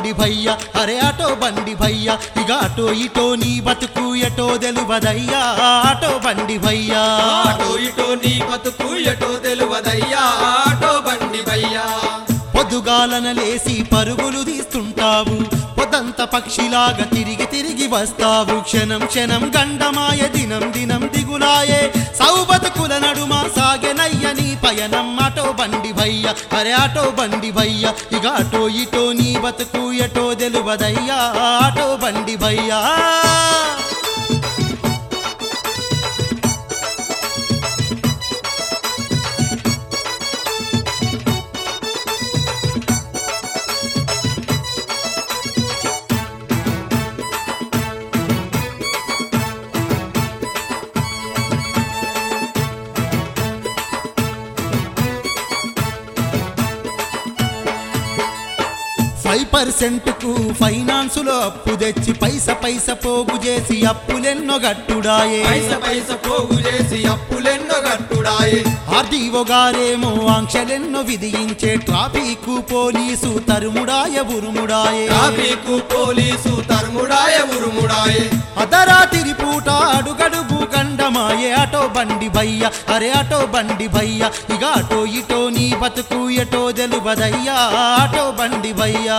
బండి భయ్య అరే ఆటో బండి భయ్య ఇక అటో ఇటో నీ బతుకు ఎటో తెలువదయ్యా ఆటో బండి భయ్యా అటో ఇటో నీ బతుకు ఎటో తెలువదయ్యా ఆటో బండి భయ్యా పొద్దుగాలన లేసి పరుగులు తీస్తుంటావు పొద్దంత పక్షిలాగా తిరిగి తిరిగి వస్తావు క్షణం క్షణం గండమాయ దినం దినం దిగులాయే సౌబతుకుల నడుమ సాగెనయ్య నీ పయనం ఆటో బండి భయ్య అరే ఆటో బండి భయ్య ఇక అటో ఇటో నీ బతుకు ఎటో తెలువదయ్యా ఆటో బండి భయ్యా ఫైవ్ పర్సెంట్ కు ఫైనాన్స్ లో అప్పు తెచ్చి పైస పైస పోగు చేసి అప్పులెన్నో గట్టుడాయే పైస పైస పోగు చేసి అప్పులెన్నో గట్టుడాయే ఆర్డీఓ గారేమో ఆంక్షలెన్నో విధించే ట్రాఫిక్ పోలీసు తరుముడాయ ఉరుముడాయే ట్రాఫిక్ పోలీసు తరుముడాయ ఉరుముడాయే అదరాతిరి పూట అడుగడుగు గండమాయే ఆటో బండి భయ్య అరే ఆటో బండి భయ్య ఇక అటో ఇటో నీ బతుకు ఎటో తెలువదయ్యా ఆటో బండి భయ్యా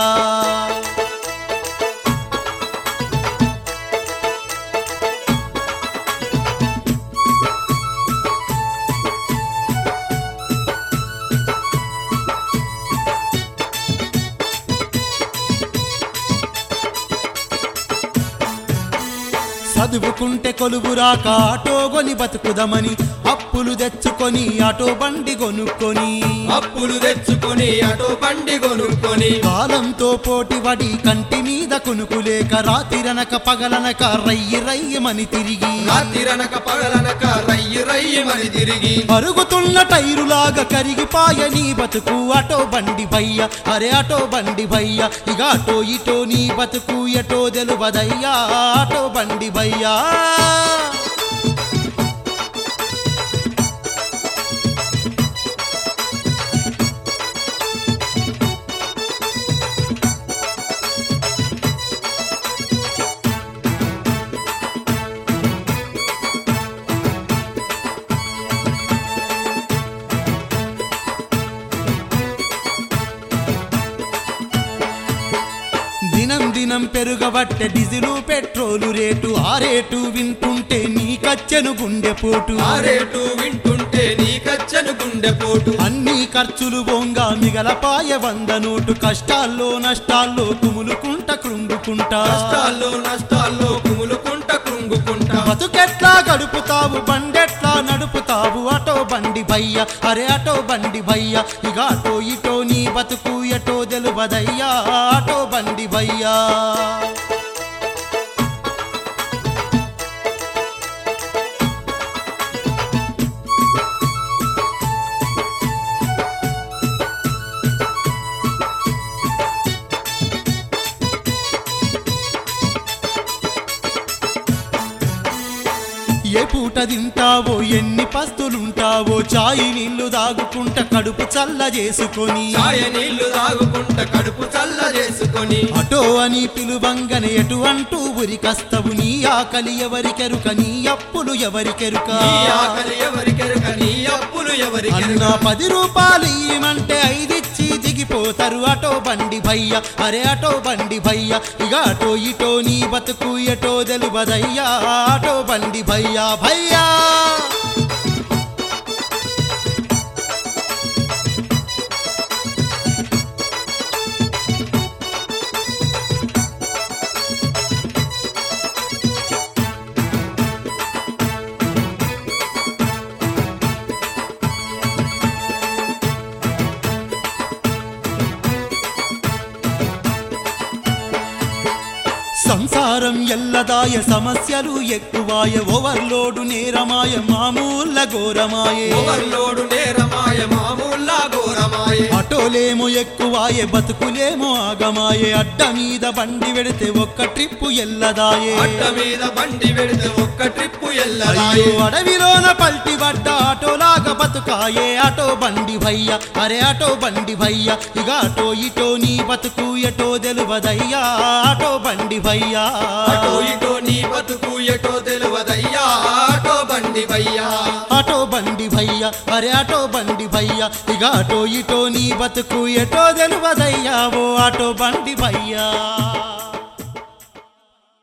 చదువుకుంటే కొలువు రాక ఆటో గొని బతుకుదమని అప్పులు తెచ్చుకొని ఆటో బండి కొనుక్కొని అప్పులు తెచ్చుకొని అటో బండి కొనుక్కొని కాలంతో పోటీ పడి కంటి మీద కొనుకులేక రాతిరనక పగలనక రయ్యి రయ్యమని తిరిగి రాత్రిరనక పగలనక రయ్యి రయ్యి మరి తిరిగి పరుగుతున్న టైరులాగా కరిగిపాయ నీ బతుకు ఆటో బండి భయ్య అరే ఆటో బండి భయ్య ఇక అటో ఇటో నీ బతుకు ఎటో తెలువదయ్యా ఆటో బండి భయ్యా దినం దినం పెరుగబట్టే డీజిలు పెట్రోలు రేటు ఆ రేటు వింటుంటే నీకచ్చెను గుండెపోటు ఆ రేటు వింటుంటే నీ కచ్చను గుండెపోటు అన్ని ఖర్చులు బొంగా మిగలపాయ వంద నోటు కష్టాల్లో నష్టాల్లో కుములుకుంట కృంగుకుంటా కష్టాల్లో నష్టాల్లో కుములుకుంట కృంగుకుంటా బతుకెట్లా గడుపుతావు బండెట్లా నడుపుతావు ఆటో బండి భయ్య అరే ఆటో బండి భయ్య ఇక అటో ఇటో నీ బతుకు ఎటో తెలువదయ్యా ఆటో బండి భయ్యా ఏ పూట తింటావో ఎన్ని పస్తులుంటావో చాయి నీళ్లు దాగుకుంట కడుపు చల్ల చేసుకొని చాయ నీళ్లు తాగుకుంట కడుపు చల్ల చేసుకొని అటో అని పిలువంగనే ఎటు అంటూ ఉరికస్తవు నీ ఆకలి ఎవరికెరుక నీ అప్పులు ఎవరికెరుక నీ ఆకలి ఎవరికెరుక నీ అప్పులు ఎవరికెరుక అన్న పది రూపాయలు ఇయ్యమంటే ఐదిచ్చి దిగిపోతారు అటో బండి భయ్య అరే అటో బండి భయ్య ఇక అటో ఇటో నీ బతుకు ఎటో తెలువదయ్యా ఆటో బండి భయ్యా భయ్యా సంసారం ఎల్లదాయ సమస్యలు ఎక్కువాయ ఓవర్లోడు నేరమాయ మామూల ఘోరమాయే ఓవర్లోడు నేరమాయ మామూల్లా ఘోరమాయ ఆటోలేమో ఎక్కువాయే బతుకులేమో ఆగమాయే అడ్డ మీద బండి వెడితే ఒక్క ట్రిప్పు ఎల్లదాయే అడ్డ మీద బండి వెడితే ఒక్క ట్రిప్పు అయ్యో ఎల్లరాయి అడవిలోన పల్టి పడ్డ ఆటోలాగా బతుకాయే ఆటో బండి భయ్య అరే ఆటో బండి భయ్య ఇక ఆటో ఇటో నీ బతుకు ఎటో తెలువదయ్యా ఆటో బండి భయ్యా అటో ఇటో నీ బతుకు ఎటో తెలువదయ్యా ఆటో బండి వయ్యా ఆటో బండి భయ్య అరే ఆటో బండి భయ్య ఇక ఆటో ఇటో నీ బతుకు ఎటో తెలువదయ్యా ఓ ఆటో బండి భయ్యా